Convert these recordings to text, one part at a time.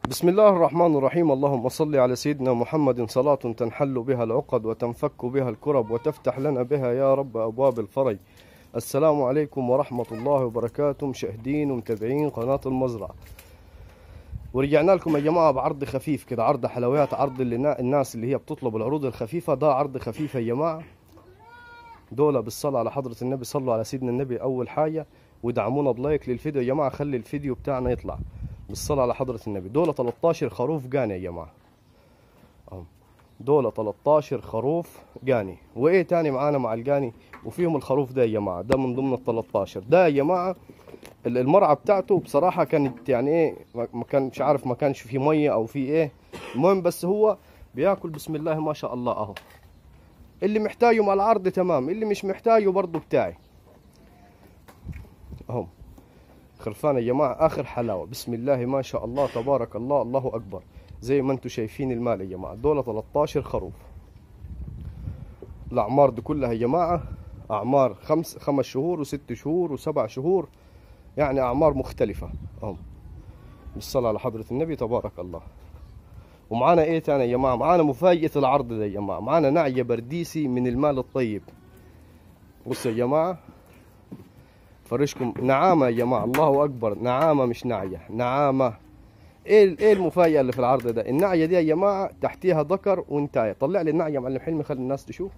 بسم الله الرحمن الرحيم اللهم صل على سيدنا محمد صلاة تنحل بها العقد وتنفك بها الكرب وتفتح لنا بها يا رب أبواب الفرج السلام عليكم ورحمة الله وبركاته مشاهدين ومتابعين قناة المزرعة ورجعنا لكم يا جماعة بعرض خفيف كده عرض حلويات عرض اللي الناس اللي هي بتطلب العروض الخفيفة ده عرض خفيف يا جماعة دولة بالصلاة على حضرة النبي صلوا على سيدنا النبي أول حاجة ودعمونا بلايك للفيديو يا جماعة خلي الفيديو بتاعنا يطلع بالصلاة على حضرة النبي دول 13 خروف جاني يا جماعة أهم. دول 13 خروف جاني وايه تاني معانا مع الجاني وفيهم الخروف ده يا جماعة ده من ضمن ال 13 ده يا جماعة ال- المرعى بتاعته بصراحة كانت يعني ايه ما ما كانش عارف ما كانش فيه مية او فيه ايه المهم بس هو بياكل بسم الله ما شاء الله اهو اللي محتاجه مع العرض تمام اللي مش محتاجه برضه بتاعي اهم خرفان يا جماعة آخر حلاوة بسم الله ما شاء الله تبارك الله الله أكبر زي ما انتم شايفين المال يا جماعة دول 13 خروف الأعمار دي كلها يا جماعة أعمار خمس خمس شهور وست شهور وسبع شهور يعني أعمار مختلفة هم بالصلاة على حضرة النبي تبارك الله ومعانا ايه تاني يا جماعة معانا مفاجأة العرض ده يا جماعة معانا نعية برديسي من المال الطيب بصوا يا جماعة فرشكم نعامة يا جماعة الله أكبر نعامة مش نعية نعامة ايه ايه المفاجأة اللي في العرض ده النعية دي يا جماعة تحتيها ذكر وانتاية طلع لي النعية يا معلم حلمي خلي الناس تشوف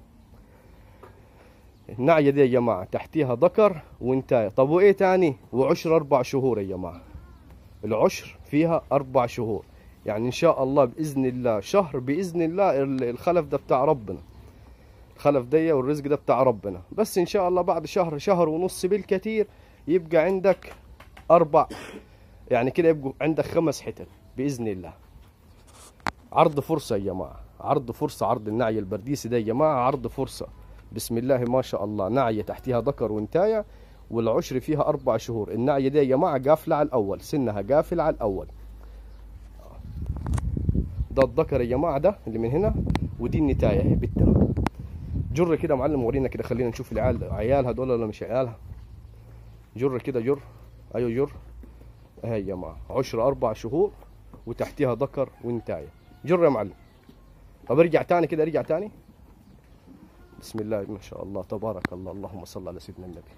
النعية دي يا جماعة تحتيها ذكر وانتاية طب وايه تاني وعشر أربع شهور يا جماعة العشر فيها أربع شهور يعني إن شاء الله بإذن الله شهر بإذن الله ال- الخلف ده بتاع ربنا الخلف دي والرزق ده بتاع ربنا بس ان شاء الله بعد شهر شهر ونص بالكثير يبقى عندك اربع يعني كده يبقوا عندك خمس حتت باذن الله عرض فرصه يا جماعه عرض فرصه عرض النعي البرديسي ده يا جماعه عرض فرصه بسم الله ما شاء الله نعيه تحتها ذكر وانتايه والعشر فيها اربع شهور النعيه دي يا جماعه قافله على الاول سنها قافل على الاول ده الذكر يا جماعه ده اللي من هنا ودي النتايه اهي بنتها جر كده يا معلم ورينا كده خلينا نشوف العيال عيالها دول ولا مش عيالها جر كده جر ايوه جر اهي يا جماعه عشر اربع شهور وتحتها ذكر وانتايه جر يا معلم طب ارجع تاني كده ارجع تاني بسم الله ما شاء الله تبارك الله اللهم صل على سيدنا النبي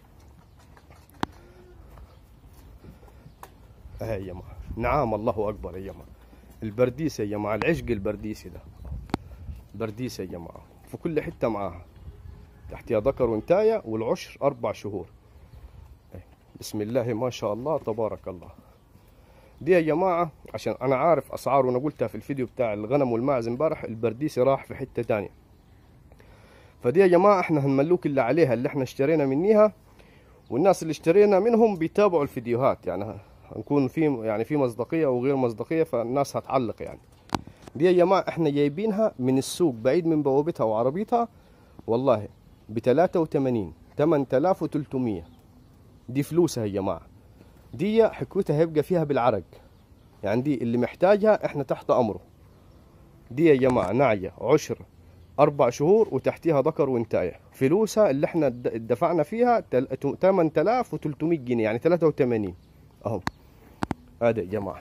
اهي يا جماعه نعم الله اكبر يا جماعه البرديس يا جماعه العشق البرديسي ده برديس يا جماعه في كل حته معاها تحتها ذكر وانتايه والعشر اربع شهور بسم الله ما شاء الله تبارك الله دي يا جماعه عشان انا عارف اسعار وانا قلتها في الفيديو بتاع الغنم والماعز امبارح البرديسي راح في حته تانية فدي يا جماعه احنا هنملوك اللي عليها اللي احنا اشترينا منيها والناس اللي اشترينا منهم بيتابعوا الفيديوهات يعني هنكون في يعني في مصداقيه وغير مصداقيه فالناس هتعلق يعني دي يا جماعة احنا جايبينها من السوق بعيد من بوابتها وعربيتها والله ب 83 8300 دي فلوسها يا جماعة دي حكوتها هيبقى فيها بالعرق يعني دي اللي محتاجها احنا تحت امره دي يا جماعة نعية عشر أربع شهور وتحتيها ذكر وانتاية فلوسها اللي احنا د- دفعنا فيها تل- 8300 جنيه يعني 83 اهو هذا يا جماعه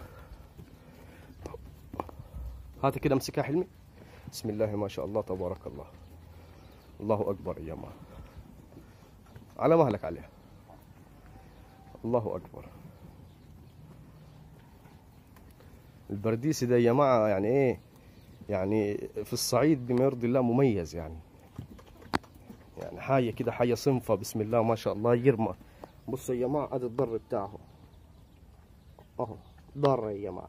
هات كده امسكها حلمي بسم الله ما شاء الله تبارك الله الله اكبر يا جماعه على مهلك عليها الله اكبر البرديسي ده يا جماعه يعني ايه يعني في الصعيد بما يرضي الله مميز يعني يعني حاجه كده حاجه صنفه بسم الله ما شاء الله يرمى بصوا يا جماعه ادي الضر بتاعه اهو ضر يا جماعه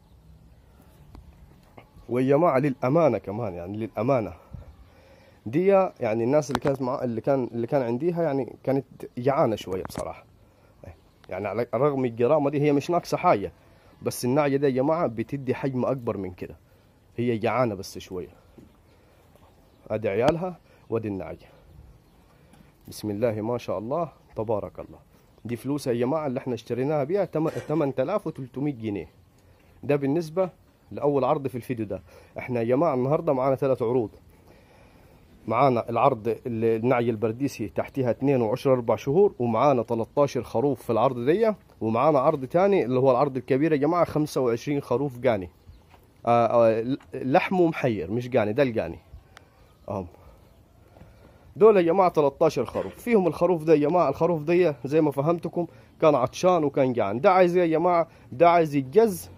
ويا جماعه للامانه كمان يعني للامانه دي يعني الناس اللي كانت مع اللي كان اللي كان عنديها يعني كانت جعانه شويه بصراحه يعني على رغم الجرامه دي هي مش ناقصه حاجه بس النعيه دي يا جماعه بتدي حجم اكبر من كده هي جعانه بس شويه ادي عيالها وادي النعيه بسم الله ما شاء الله تبارك الله دي فلوسها يا جماعه اللي احنا اشتريناها بيها 8300 جنيه ده بالنسبه لاول عرض في الفيديو ده احنا يا جماعه النهارده معانا ثلاث عروض معانا العرض ال- النعي البرديسي تحتها 2 وعشر اربع شهور ومعانا 13 خروف في العرض دي ومعانا عرض تاني اللي هو العرض الكبير يا جماعه 25 خروف جاني آه آه لحمه محير مش جاني ده الجاني اهم دول يا جماعه 13 خروف فيهم الخروف ده يا جماعه الخروف ده زي ما فهمتكم كان عطشان وكان جعان ده عايز ايه يا جماعه ده عايز يتجز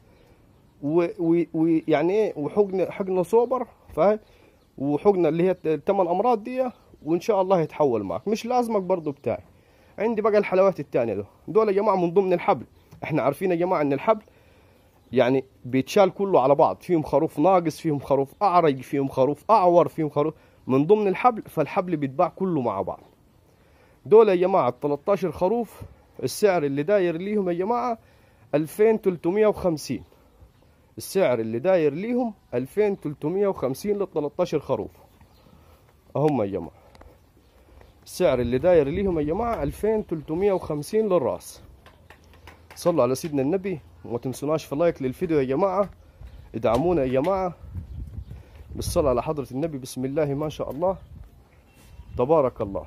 ويعني ايه وحقن حقنه سوبر فاهم وحقنه اللي هي الثمان امراض دي وان شاء الله يتحول معك مش لازمك برضو بتاعي عندي بقى الحلوات التانية دول دول يا جماعه من ضمن الحبل احنا عارفين يا جماعه ان الحبل يعني بيتشال كله على بعض فيهم خروف ناقص فيهم خروف اعرج فيهم خروف اعور فيهم خروف من ضمن الحبل فالحبل بيتباع كله مع بعض دول يا جماعه 13 خروف السعر اللي داير ليهم يا جماعه 2350 السعر اللي داير ليهم 2350 لل 13 خروف اهم يا جماعه السعر اللي داير ليهم يا جماعه 2350 للراس صلوا على سيدنا النبي وما تنسوناش في لايك للفيديو يا جماعه ادعمونا يا جماعه بالصلاه على حضره النبي بسم الله ما شاء الله تبارك الله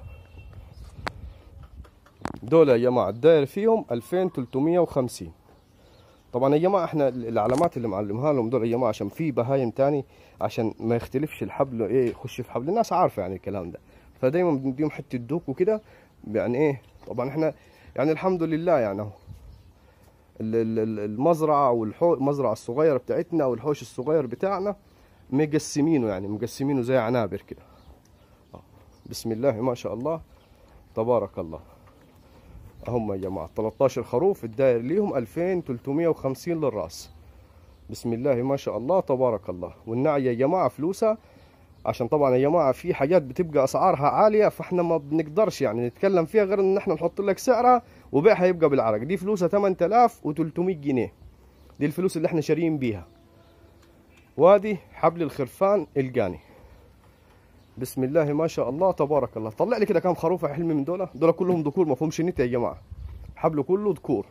دول يا جماعه الداير فيهم 2350 طبعا يا جماعه احنا العلامات اللي معلمها لهم دول يا جماعه عشان في بهايم تاني عشان ما يختلفش الحبل ايه يخش في حبل الناس عارفه يعني الكلام ده فدايما بنديهم حته دوك وكده يعني ايه طبعا احنا يعني الحمد لله يعني اهو ال- ال- ال- المزرعه والحو المزرعه الصغيره بتاعتنا والحوش الصغير بتاعنا مقسمينه يعني مقسمينه زي عنابر كده آه. بسم الله ما شاء الله تبارك الله هم يا جماعة 13 خروف الداير ليهم 2350 للراس بسم الله ما شاء الله تبارك الله والنعي يا جماعة فلوسها عشان طبعا يا جماعة في حاجات بتبقى أسعارها عالية فاحنا ما بنقدرش يعني نتكلم فيها غير إن احنا نحط لك سعرها وبيعها يبقى بالعرق دي فلوسها 8300 جنيه دي الفلوس اللي احنا شاريين بيها وادي حبل الخرفان الجاني بسم الله ما شاء الله تبارك الله طلع لي كده كام خروف يا حلمي من دول دول كلهم ذكور ما فيهمش نت يا جماعه حبله كله ذكور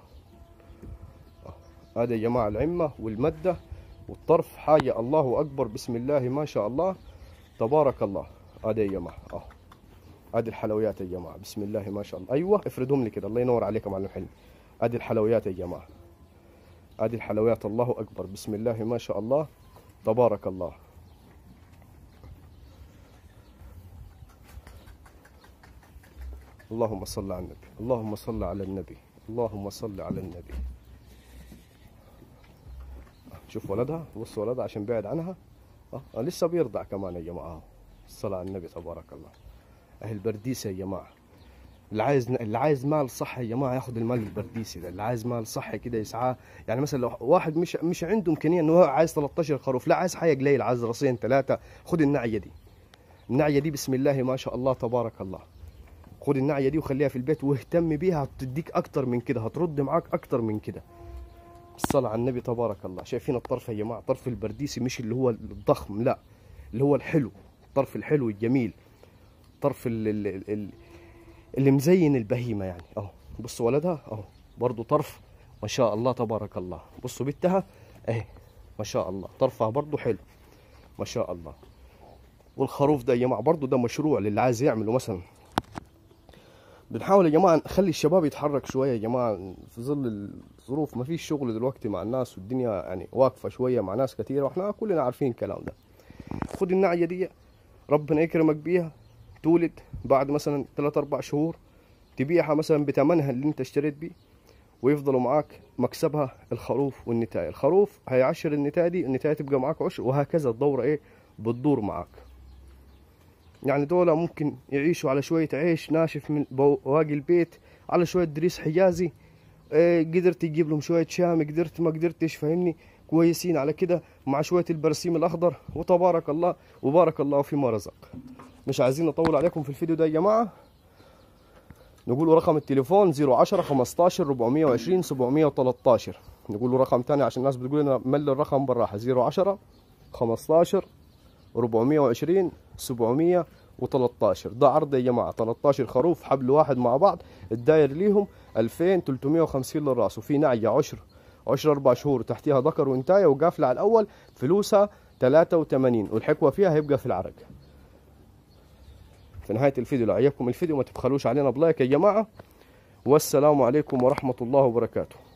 هذا يا جماعه العمه والمده والطرف حاجه الله اكبر بسم الله ما شاء الله تبارك الله هذا يا جماعه اه هذه الحلويات يا جماعه بسم الله ما شاء الله ايوه افردهم لي كده الله ينور عليك يا معلم حلمي هذه الحلويات يا جماعه هذه الحلويات الله اكبر بسم الله ما شاء الله تبارك الله اللهم صل على النبي اللهم صل على النبي اللهم صل على النبي شوف ولدها بص ولدها عشان بعد عنها اه آه، لسه بيرضع كمان يا جماعه أهو. الصلاة على النبي تبارك الله اهي البرديسة يا جماعة اللي عايز اللي عايز مال صحي يا جماعة ياخد المال البرديسي ده اللي عايز مال صحي كده يسعاه يعني مثلا لو واحد مش مش عنده امكانية انه هو عايز 13 خروف لا عايز حاجة قليل عايز راسين ثلاثة خد النعية دي النعية دي بسم الله ما شاء الله تبارك الله خد النعية دي وخليها في البيت واهتم بيها هتديك أكتر من كده هترد معاك أكتر من كده الصلاة على النبي تبارك الله شايفين الطرف يا جماعة طرف البرديسي مش اللي هو الضخم لا اللي هو الحلو الطرف الحلو الجميل طرف ال ال ال ال اللي مزين البهيمة يعني اهو بصوا ولدها اهو برضو طرف ما شاء الله تبارك الله بصوا بنتها اهي ما شاء الله طرفها برضو حلو ما شاء الله والخروف ده يا جماعة برضو ده مشروع للي عايز يعمله مثلا بنحاول يا جماعه نخلي الشباب يتحرك شويه يا جماعه في ظل الظروف ما فيش شغل دلوقتي مع الناس والدنيا يعني واقفه شويه مع ناس كثيره واحنا كلنا عارفين الكلام ده خد النعيه دي ربنا يكرمك بيها تولد بعد مثلا 3 4 شهور تبيعها مثلا بثمنها اللي انت اشتريت بيه ويفضلوا معاك مكسبها الخروف والنتاية الخروف هيعشر النتاية دي النتاية تبقى معاك عشر وهكذا الدورة ايه بتدور معاك يعني دول ممكن يعيشوا على شوية عيش ناشف من بواقي البيت على شوية دريس حجازي إيه، قدرت تجيب لهم شوية شام قدرت ما قدرتش فاهمني كويسين على كده مع شوية البرسيم الأخضر وتبارك الله وبارك الله فيما رزق مش عايزين نطول عليكم في الفيديو ده يا جماعة نقول رقم التليفون 010 15 420 713 نقول رقم تاني عشان الناس بتقول لنا مل الرقم بالراحة 010 15 420 713 ده عرض يا جماعه 13 خروف حبل واحد مع بعض الداير ليهم 2350 للراس وفي نعيه عشر عشر اربع شهور تحتيها ذكر وانتايه وقافله على الاول فلوسها 83 والحكوه فيها هيبقى في العرق في نهايه الفيديو لو عجبكم الفيديو ما تبخلوش علينا بلايك يا جماعه والسلام عليكم ورحمه الله وبركاته